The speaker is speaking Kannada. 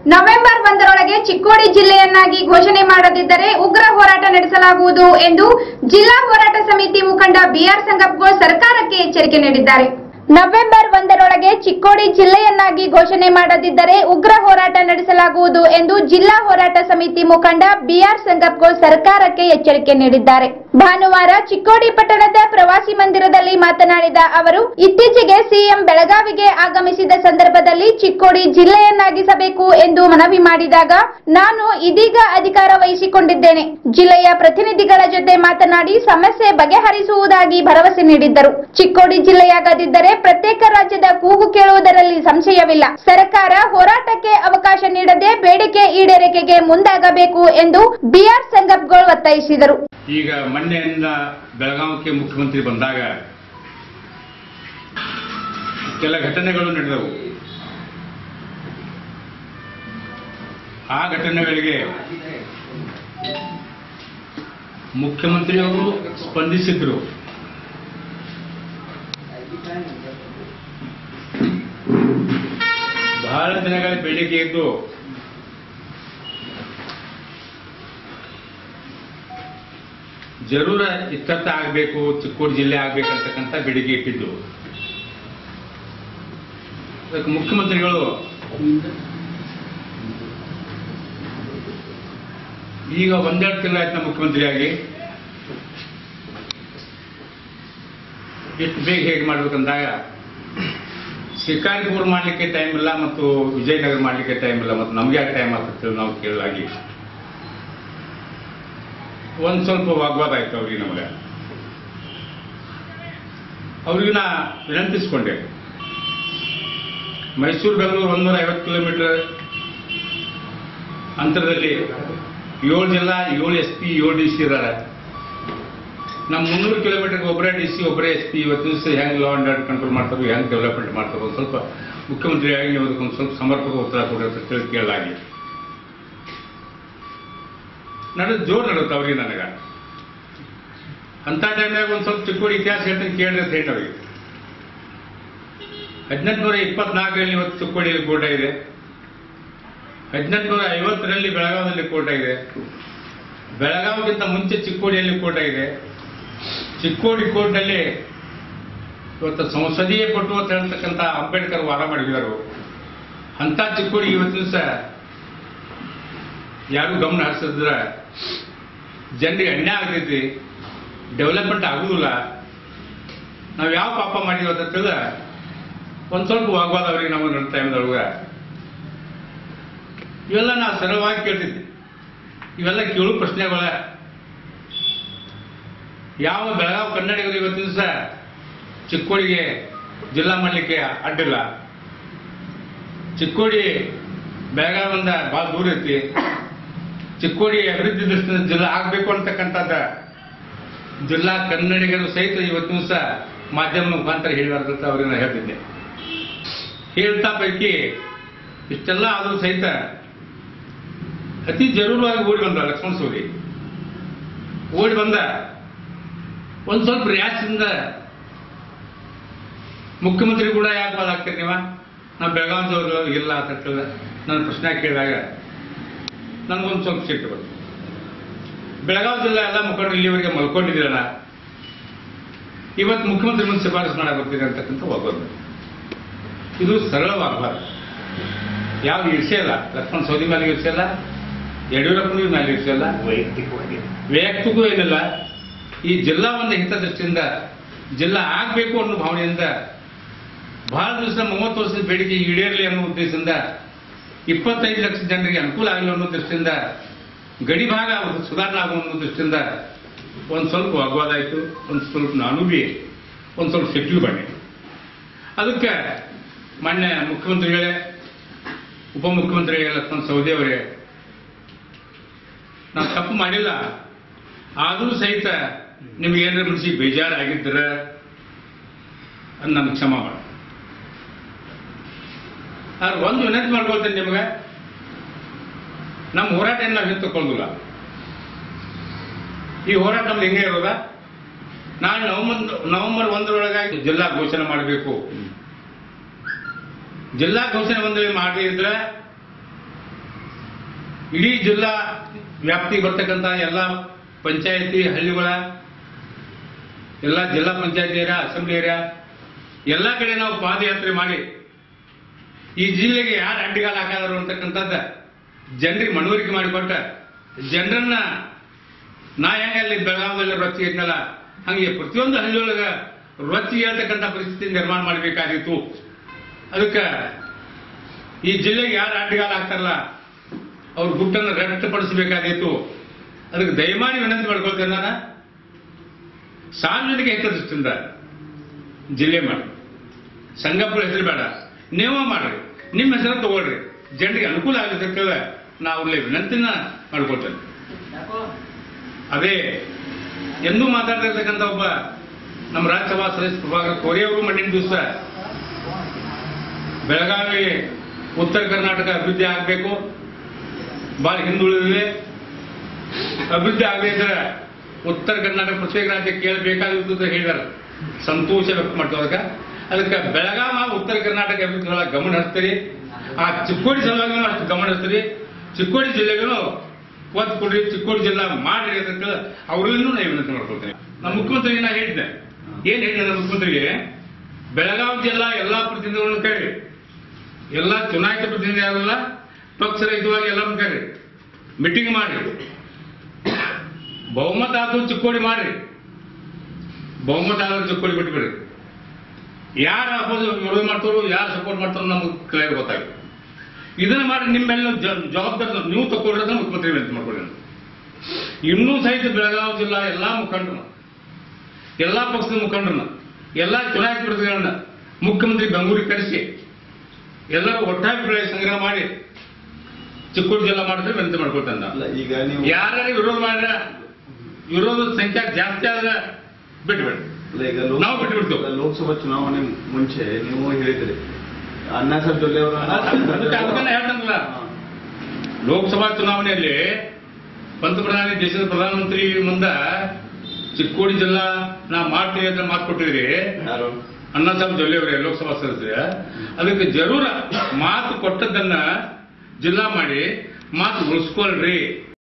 ನವೆಂಬರ್ ಒಂದರೊಳಗೆ ಚಿಕ್ಕೋಡಿ ಜಿಲ್ಲೆಯನ್ನಾಗಿ ಘೋಷಣೆ ಮಾಡದಿದ್ದರೆ ಉಗ್ರ ಹೋರಾಟ ನಡೆಸಲಾಗುವುದು ಎಂದು ಜಿಲ್ಲಾ ಹೋರಾಟ ಸಮಿತಿ ಮುಖಂಡ ಬಿಆರ್ ಸಂಗಪ್ಪಗೋಳ್ ಸರ್ಕಾರಕ್ಕೆ ಎಚ್ಚರಿಕೆ ನೀಡಿದ್ದಾರೆ ನವೆಂಬರ್ ಒಂದರೊಳಗೆ ಚಿಕ್ಕೋಡಿ ಜಿಲ್ಲೆಯನ್ನಾಗಿ ಘೋಷಣೆ ಮಾಡದಿದ್ದರೆ ಉಗ್ರ ಹೋರಾಟ ನಡೆಸಲಾಗುವುದು ಎಂದು ಜಿಲ್ಲಾ ಹೋರಾಟ ಸಮಿತಿ ಮುಖಂಡ ಬಿಆರ್ ಸಂಗಪ್ಪಗೋಳ್ ಸರ್ಕಾರಕ್ಕೆ ಎಚ್ಚರಿಕೆ ನೀಡಿದ್ದಾರೆ ಭಾನುವಾರ ಚಿಕ್ಕೋಡಿ ಪಟ್ಟಣದ ಪ್ರವಾಸಿ ಮಂದಿರದಲ್ಲಿ ಮಾತನಾಡಿದ ಅವರು ಇತ್ತೀಚೆಗೆ ಸಿಎಂ ಬೆಳಗಾವಿಗೆ ಆಗಮಿಸಿದ ಸಂದರ್ಭದಲ್ಲಿ ಚಿಕ್ಕೋಡಿ ಜಿಲ್ಲೆಯನ್ನಾಗಿಸಬೇಕು ಎಂದು ಮನವಿ ಮಾಡಿದಾಗ ನಾನು ಇದೀಗ ಅಧಿಕಾರ ವಹಿಸಿಕೊಂಡಿದ್ದೇನೆ ಜಿಲ್ಲೆಯ ಪ್ರತಿನಿಧಿಗಳ ಜೊತೆ ಮಾತನಾಡಿ ಸಮಸ್ಯೆ ಬಗೆಹರಿಸುವುದಾಗಿ ಭರವಸೆ ನೀಡಿದ್ದರು ಚಿಕ್ಕೋಡಿ ಜಿಲ್ಲೆಯಾಗದಿದ್ದರೆ ಪ್ರತ್ಯೇಕ ರಾಜ್ಯದ ಕೂಗು ಕೇಳುವುದರಲ್ಲಿ ಸಂಶಯವಿಲ್ಲ ಸರ್ಕಾರ ಹೋರಾಟಕ್ಕೆ ಅವಕಾಶ ನೀಡದೆ ಬೇಡಿಕೆ ಈಡೇರಿಕೆಗೆ ಮುಂದಾಗಬೇಕು ಎಂದು ಬಿಆರ್ ಸಂಗಪ್ಗೋಳ್ ಒತ್ತಾಯಿಸಿದರು ಈಗ ಮೊನ್ನೆಯಿಂದ ಬೆಳಗಾವಿಗೆ ಮುಖ್ಯಮಂತ್ರಿ ಬಂದಾಗ ಕೆಲ ಘಟನೆಗಳು ನಡೆದವು ಆ ಘಟನೆಗಳಿಗೆ ಮುಖ್ಯಮಂತ್ರಿಯವರು ಸ್ಪಂದಿಸಿದ್ರು ಬಹಳ ದಿನಗಳ ಬೇಡಿಕೆ ಇದ್ದು ಜರೂರ ಇತ್ಯರ್ಥ ಆಗಬೇಕು ಚಿಕ್ಕೋಡಿ ಜಿಲ್ಲೆ ಆಗ್ಬೇಕಂತಕ್ಕಂಥ ಬೇಡಿಕೆ ಇಟ್ಟಿದ್ದು ಅದಕ್ಕೆ ಮುಖ್ಯಮಂತ್ರಿಗಳು ಈಗ ಒಂದೆರಡು ತಿಂಗಳಾಯ್ತು ನಮ್ಮ ಮುಖ್ಯಮಂತ್ರಿಯಾಗಿ ಎಷ್ಟು ಬೇಗ ಹೇಗೆ ಮಾಡ್ಬೇಕಂದಾಗ ಶಿಕಾರಿಪುರ ಮಾಡಲಿಕ್ಕೆ ಟೈಮ್ ಇಲ್ಲ ಮತ್ತು ವಿಜಯನಗರ ಮಾಡಲಿಕ್ಕೆ ಟೈಮ್ ಇಲ್ಲ ಮತ್ತು ನಮ್ಗೆ ಯಾಕೆ ಟೈಮ್ ಆಗ್ತದೆ ನಾವು ಕೇಳಲಾಗಿ ಒಂದ್ ಸ್ವಲ್ಪ ವಾಗ್ವಾದ ಆಯ್ತು ಅವ್ರಿಗೆ ನಮಗೆ ಅವ್ರಿಗೆ ನಾ ವಿನಂತಿಸ್ಕೊಂಡೆ ಮೈಸೂರು ಬೆಂಗಳೂರು ಒಂದೂರ ಐವತ್ತು ಕಿಲೋಮೀಟರ್ ಅಂತರದಲ್ಲಿ ಏಳು ಜಿಲ್ಲಾ ಏಳು ಎಸ್ ಪಿ ಏಳು ಡಿ ಸಿ ಇದ್ದಾರೆ ನಮ್ಮ ಮುನ್ನೂರು ಕಿಲೋಮೀಟರ್ಗೆ ಒಬ್ಬರೇ ಡಿ ಸಿ ಒಬ್ಬರೇ ಎಸ್ ಪಿ ಇವತ್ತು ದಿವಸ ಹೆಂಗೆ ಲಾ ಅಂಡ್ ಆರ್ಡರ್ ಕಂಟ್ರೋಲ್ ಮಾಡ್ತಾರೋ ಹೆಂಗೆ ಡೆವಲಪ್ಮೆಂಟ್ ಮಾಡ್ತಾರೋ ಒಂದು ಸ್ವಲ್ಪ ಮುಖ್ಯಮಂತ್ರಿಯಾಗಿ ನೀವು ಅದಕ್ಕೆ ಒಂದು ಸ್ವಲ್ಪ ಸಮರ್ಪಕ ಉತ್ತರ ಕೊಡಿ ಅಂತ ತಿಳಿ ಕೇಳಲಾಗಿ ನಡೆದು ಜೋರು ನಡೆಯುತ್ತೆ ಅವ್ರಿಗೆ ನನಗೆ ಅಂಥ ಟೈಮ್ನಾಗ ಒಂದು ಸ್ವಲ್ಪ ಚಿಕ್ಕೋಡಿ ಇತಿಹಾಸ ಹೇಳ್ತೀನಿ ಕೇಳ್ರಿ ಅಂತ ಹೇಳಿ ಅವ್ರಿಗೆ ಹದಿನೆಂಟುನೂರ ಇಪ್ಪತ್ನಾಲ್ಕರಲ್ಲಿ ಇವತ್ತು ಚಿಕ್ಕೋಡಿಯಲ್ಲಿ ಕೋಟ ಇದೆ ಹದಿನೆಂಟುನೂರ ಐವತ್ತರಲ್ಲಿ ಬೆಳಗಾವಿಯಲ್ಲಿ ಕೋಟ ಇದೆ ಬೆಳಗಾವಿಗಿಂತ ಮುಂಚೆ ಚಿಕ್ಕೋಡಿಯಲ್ಲಿ ಕೋಟ ಇದೆ ಚಿಕ್ಕೋಡಿ ಕೋರ್ಟ್ನಲ್ಲಿ ಇವತ್ತು ಸಂಸದೀಯ ಪಟ್ಟು ಅಂತ ಹೇಳ್ತಕ್ಕಂಥ ಅಂಬೇಡ್ಕರ್ ವಾದ ಮಾಡಿದರು ಅಂಥ ಚಿಕ್ಕೋಡಿ ಇವತ್ತಿನ ದಿವಸ ಯಾರು ಗಮನ ಹರಿಸಿದ್ರೆ ಜನರಿಗೆ ಅನ್ಯಾಯ ಆಗ್ತೈತಿ ಡೆವಲಪ್ಮೆಂಟ್ ಆಗುದಿಲ್ಲ ನಾವು ಯಾವ ಪಾಪ ಮಾಡಿದ್ವಿ ಅಂತ ತಿಳಿದ ಒಂದು ಸ್ವಲ್ಪ ವಾಗ್ವಾದ ಅವರಿಗೆ ನಮ್ಮ ನನ್ನ ಟೈಮ್ದೊಳಗೆ ಇವೆಲ್ಲ ನಾವು ಸರಳವಾಗಿ ಕೇಳ್ತಿದ್ವಿ ಇವೆಲ್ಲ ಕೇಳು ಪ್ರಶ್ನೆಗಳ ಯಾವ ಬೆಳಗಾವಿ ಕನ್ನಡಿಗರು ಇವತ್ತಿನ ದಿವಸ ಚಿಕ್ಕೋಡಿಗೆ ಜಿಲ್ಲಾ ಮಾಡಲಿಕ್ಕೆ ಅಡ್ಡಿಲ್ಲ ಚಿಕ್ಕೋಡಿ ಬೆಳಗಾವಿಂದ ಭಾಳ ದೂರ ಐತಿ ಚಿಕ್ಕೋಡಿ ಅಭಿವೃದ್ಧಿ ದೃಷ್ಟಿಯಿಂದ ಜಿಲ್ಲಾ ಆಗಬೇಕು ಅಂತಕ್ಕಂಥದ್ದು ಜಿಲ್ಲಾ ಕನ್ನಡಿಗರು ಸಹಿತ ಇವತ್ತಿನ ದಿವಸ ಮಾಧ್ಯಮ ಮುಖಾಂತರ ಹೇಳಬಾರ್ದು ಅಂತ ಅವ್ರಿಗೆ ನಾನು ಹೇಳ್ತಿದ್ದೆ ಹೇಳ್ತಾ ಪೈಕಿ ಇಷ್ಟೆಲ್ಲ ಆದರೂ ಸಹಿತ ಅತಿ ಜರೂರವಾಗಿ ಓಡಿ ಬಂದ ಲಕ್ಷ್ಮಣ ಸೂರಿ ಓಡಿ ಬಂದ ಒಂದು ಸ್ವಲ್ಪ ರಿಯಾಕ್ಸಿಂದ ಮುಖ್ಯಮಂತ್ರಿ ಕೂಡ ಯಾಕೆ ಬಾದಾಗ್ತೀರಿ ನೀವ ನಾವು ಬೆಳಗಾವಿದವ್ರು ಇಲ್ಲ ಅಂತ ಹೇಳಿದ ನನ್ನ ಪ್ರಶ್ನೆ ಕೇಳಿದಾಗ ನನಗೊಂದು ಸ್ವಲ್ಪ ಸಿಟ್ಟು ಬಂತು ಬೆಳಗಾವಿ ಜಿಲ್ಲೆ ಎಲ್ಲ ಮುಖಂಡರು ಇಲ್ಲಿವರೆಗೆ ಮಲ್ಕೊಂಡಿದ್ದೀರಲ್ಲ ಇವತ್ತು ಮುಖ್ಯಮಂತ್ರಿ ಮುಂದೆ ಶಿಫಾರಸು ಮಾಡಕ್ಕೆ ಬರ್ತೀರಿ ಅಂತಕ್ಕಂಥ ಹೋಗೋದು ಇದು ಸರಳವಾಗಬಾರ್ದು ಯಾವ ಇರ್ಸೆ ಇಲ್ಲ ಲಕ್ಷ್ಮಣ ಸೌದಿ ಮೇಲೆ ಇರ್ಸೆ ಇಲ್ಲ ಯಡಿಯೂರಪ್ಪನಿಗೆ ಮೇಲೆ ಇರ್ಸೆ ಇಲ್ಲ ವೈಯಕ್ತಿಕವಾಗಿ ವೈಯಕ್ತಿಗೂ ಏನಿಲ್ಲ ಈ ಜಿಲ್ಲಾ ಒಂದು ಹಿತದೃಷ್ಟಿಯಿಂದ ಜಿಲ್ಲಾ ಆಗಬೇಕು ಅನ್ನೋ ಭಾವನೆಯಿಂದ ಬಹಳ ದಿವಸ ಮೂವತ್ತು ವರ್ಷದ ಬೇಡಿಕೆ ಈಡೇರಲಿ ಅನ್ನೋ ಉದ್ದೇಶದಿಂದ ಇಪ್ಪತ್ತೈದು ಲಕ್ಷ ಜನರಿಗೆ ಅನುಕೂಲ ಆಗಲಿ ಅನ್ನೋ ದೃಷ್ಟಿಯಿಂದ ಗಡಿ ಭಾಗ ಸುಧಾರಣೆ ಆಗುವ ಅನ್ನೋ ದೃಷ್ಟಿಯಿಂದ ಒಂದು ಸ್ವಲ್ಪ ವಾಗ್ವಾದ ಆಯಿತು ಒಂದು ಸ್ವಲ್ಪ ನಾನು ಬಿ ಒಂದು ಸ್ವಲ್ಪ ಸೆಟ್ಲ್ ಬನ್ನಿ ಅದಕ್ಕೆ ಮಾನ್ಯ ಮುಖ್ಯಮಂತ್ರಿಗಳೇ ಉಪಮುಖ್ಯಮಂತ್ರಿ ಲಕ್ಷ್ಮಣ ಸವದಿ ಅವರೇ ನಾವು ತಪ್ಪು ಮಾಡಿಲ್ಲ ಆದರೂ ಸಹಿತ ನಿಮ್ಗೆ ಏನಾರ ಮನಸ್ಸಿಗೆ ಬೇಜಾರಾಗಿದ್ರ ಅದು ನಮ್ಗೆ ಕ್ಷಮ ಮಾಡಿ ಆದ್ರೆ ಒಂದು ವಿನಂತಿ ಮಾಡ್ಕೊಳ್ತೇನೆ ನಿಮ್ಗೆ ನಮ್ಮ ಹೋರಾಟ ಏನು ನಾವು ಹಿಂದೆ ತಗೊಳ್ಳೋದಿಲ್ಲ ಈ ಹೋರಾಟ ನಮ್ದು ಹಿಂಗೆ ಇರೋದ ನಾಳೆ ನವೆಂಬರ್ ನವೆಂಬರ್ ಒಂದರೊಳಗಾಗಿ ಜಿಲ್ಲಾ ಘೋಷಣೆ ಮಾಡಬೇಕು ಜಿಲ್ಲಾ ಘೋಷಣೆ ಒಂದರಲ್ಲಿ ಮಾಡದೇ ಇದ್ರೆ ಇಡೀ ಜಿಲ್ಲಾ ವ್ಯಾಪ್ತಿಗೆ ಬರ್ತಕ್ಕಂಥ ಎಲ್ಲ ಪಂಚಾಯತಿ ಹಳ್ಳಿಗಳ ಎಲ್ಲ ಜಿಲ್ಲಾ ಪಂಚಾಯತಿ ಏರಿಯಾ ಅಸೆಂಬ್ಲಿ ಏರಿಯಾ ಎಲ್ಲ ಕಡೆ ನಾವು ಪಾದಯಾತ್ರೆ ಮಾಡಿ ಈ ಜಿಲ್ಲೆಗೆ ಯಾರು ಅಡ್ಡಿಗಾಲ ಹಾಕಾದರು ಅಂತಕ್ಕಂಥದ್ದು ಜನರಿಗೆ ಮನವರಿಕೆ ಮಾಡಿಕೊಟ್ಟ ಜನರನ್ನ ನಾ ಹೆಂಗ ಅಲ್ಲಿ ಬೆಳಗಾವಿಯಲ್ಲಿ ರೊಚ್ಚಿ ಇದ್ನಲ್ಲ ಹಂಗೆ ಪ್ರತಿಯೊಂದು ಹಳ್ಳಿಯೊಳಗ ರೊಚ್ಚಿ ಹೇಳ್ತಕ್ಕಂಥ ಪರಿಸ್ಥಿತಿ ನಿರ್ಮಾಣ ಮಾಡಬೇಕಾಗಿತ್ತು ಅದಕ್ಕೆ ಈ ಜಿಲ್ಲೆಗೆ ಯಾರು ಅಡ್ಡಿಗಾಲ ಹಾಕ್ತಾರಲ್ಲ ಅವ್ರ ಗುಟ್ಟನ್ನು ರಟ್ಟಪಡಿಸಬೇಕಾಗಿತ್ತು ಅದಕ್ಕೆ ದಯಮಾಡಿ ವಿನಂತಿ ಮಾಡ್ಕೊಳ್ತೇನೆ ನಾನು ಸಾರ್ವಜನಿಕ ಹಿತದೃಷ್ಟಿಯಿಂದ ಜಿಲ್ಲೆ ಮಾಡಿ ಸಂಗಪ್ಪಳ ಹೆಸರು ಬೇಡ ನೀವು ಮಾಡ್ರಿ ನಿಮ್ಮ ಹೆಸರು ತಗೊಳ್ರಿ ಜನರಿಗೆ ಅನುಕೂಲ ಆಗುತ್ತೆ ಅಂತ ಹೇಳಿ ನಾವು ಅಲ್ಲಿ ವಿನಂತಿನ ಮಾಡ್ಕೊಳ್ತೇನೆ ಅದೇ ಎಂದೂ ಮಾತಾಡ್ತಿರ್ತಕ್ಕಂಥ ಒಬ್ಬ ನಮ್ಮ ರಾಜ್ಯಸಭಾ ಸದಸ್ಯ ಪ್ರಭಾಕರ್ ಕೋರೆ ಅವರು ಮಂಡಿನ ದಿವಸ ಬೆಳಗಾವಿ ಉತ್ತರ ಕರ್ನಾಟಕ ಅಭಿವೃದ್ಧಿ ಆಗಬೇಕು ಭಾಳ ಹಿಂದುಳಿದಿದೆ ಅಭಿವೃದ್ಧಿ ಆಗಬೇಕಿದ್ರೆ ಉತ್ತರ ಕರ್ನಾಟಕ ಪ್ರತ್ಯೇಕ ರಾಜ್ಯ ಕೇಳಬೇಕಾಗಿತ್ತು ಅಂತ ಹೇಳಿದಾರೆ ಸಂತೋಷ ವ್ಯಕ್ತ ಮಾಡ್ತದಕ್ಕೆ ಅದಕ್ಕೆ ಬೆಳಗಾವ ಉತ್ತರ ಕರ್ನಾಟಕ ಅಭಿವೃದ್ಧಿ ಒಳಗೆ ಗಮನ ಹರಿಸ್ತೀರಿ ಆ ಚಿಕ್ಕೋಡಿ ಸಲುವಾಗಿ ಅಷ್ಟು ಗಮನ ಹರಿಸ್ತೀರಿ ಚಿಕ್ಕೋಡಿ ಜಿಲ್ಲೆಗಳು ಒತ್ತು ಕೊಡ್ರಿ ಚಿಕ್ಕೋಡಿ ಜಿಲ್ಲಾ ಮಾಡ್ರಿ ಅಂತ ಅವರಲ್ಲೂ ನಾನು ವಿನಂತಿ ಮಾಡ್ಕೊಳ್ತೇನೆ ನಮ್ಮ ಮುಖ್ಯಮಂತ್ರಿಗೆ ನಾ ಹೇಳಿದ್ದೆ ಏನ್ ಹೇಳಿದೆ ನಮ್ಮ ಮುಖ್ಯಮಂತ್ರಿಗೆ ಬೆಳಗಾವಿ ಜಿಲ್ಲಾ ಎಲ್ಲಾ ಪ್ರತಿನಿಧಿಗಳನ್ನು ಕರೀರಿ ಎಲ್ಲ ಚುನಾಯಿತ ಪ್ರತಿನಿಧಿ ಯಾರಲ್ಲ ಪಕ್ಷರಹಿತವಾಗಿ ಎಲ್ಲ ಕರೀರಿ ಮೀಟಿಂಗ್ ಮಾಡಿ ಬಹುಮತ ಆದ್ರೂ ಚಿಕ್ಕೋಡಿ ಮಾಡ್ರಿ ಬಹುಮತ ಆದ್ರೂ ಚಿಕ್ಕೋಡಿ ಬಿಟ್ಬಿಡ್ರಿ ಯಾರು ಅಪೋಸ್ ವಿರೋಧ ಮಾಡ್ತಾರೋ ಯಾರು ಸಪೋರ್ಟ್ ಮಾಡ್ತಾರೋ ನಮ್ಗೆ ಕ್ಲಿಯರ್ ಗೊತ್ತಾಗುತ್ತೆ ಇದನ್ನ ಮಾಡಿ ನಿಮ್ಮೆಲ್ಲ ಜ- ಜವಾಬ್ದಾರಿ ನೀವು ತಗೊಳ್ಳಿರೋದ ಮುಖ್ಯಮಂತ್ರಿ ವಿನಂತಿ ಮಾಡ್ಕೊಳ್ಳಿ ನಾನು. ಇನ್ನೂ ಸಹಿತ ಬೆಳಗಾವಿ ಜಿಲ್ಲಾ ಎಲ್ಲಾ ಮುಖಂಡರು ಎಲ್ಲಾ ಪಕ್ಷದ ಮುಖಂಡರನ್ನ ಎಲ್ಲಾ ಚುನಾಯಿತ ಪ್ರತಿನಿಧಿಗಳನ್ನ ಮುಖ್ಯಮಂತ್ರಿ ಬೆಂಗಳೂರಿಗೆ ಕರೆಸಿ ಎಲ್ಲರೂ ಒಟ್ಟಾಗಿ ಬೆಳೆ ಸಂಗ್ರಹ ಮಾಡಿ ಚಿಕ್ಕೋಡಿ ಜಿಲ್ಲಾ ಮಾಡಿದ್ರೆ ವಿನಂತಿ ಮಾಡ್ಕೊಳ್ತೇನೆ ನಾನು. ಅಲ್ಲ ಈಗ ನೀವು ಯಾರ್ಯಾರು ವಿರೋಧ ಮಾಡಿದ್ರೆ ವಿರೋಧದ ಸಂಖ್ಯೆ ಜಾಸ್ತಿ ಆದ್ರೆ ಬಿಟ್ಬಿಡಿ ಅಲ್ಲ, ಈಗ ಲೋಕ- ನಾವು ಬಿಟ್ಬಿಡ್ತೇವೆ. ಅಲ್ಲ, ಲೋಕಸಭಾ ಚುನಾವಣೆ ಮುಂಚೆ ನೀವು ಹೇಳಿದ್ರಿ ಅಣ್ಣಾ ಸಾಹೇಬ್ ಜೊಲ್ಲೆ ಅವರು ಅದಕ್ಕೆ ಅದಕ್ಕನ್ನ ಹೇಳ್ತಾನಲ್ಲ ಲೋಕಸಭಾ ಚುನಾವಣೆಯಲ್ಲಿ ಪಂತಪ್ರಧಾನಿ ದೇಶದ ಪ್ರಧಾನಮಂತ್ರಿ ಮುಂದ ಚಿಕ್ಕೋಡಿ ಜಿಲ್ಲಾ ನಾ ಮಾಡ್ತೀವಿ ಅಂತ ಮಾತು ಕೊಟ್ಟಿದ್ರಿ ಯಾರು ಅಣ್ಣಾ ಸಾಹೇಬ್ ಜೊಲ್ಲೆ ಅವರೇ ಲೋಕಸಭಾ ಸದಸ್ಯ ಅದಕ್ಕೆ ಜರೂರ ಮಾತು ಕೊಟ್ಟದ್ದನ್ನ ಜಿಲ್ಲಾ ಮಾಡಿ ಮಾತು ಉಳಿಸ್ಕೊಳ್ರಿ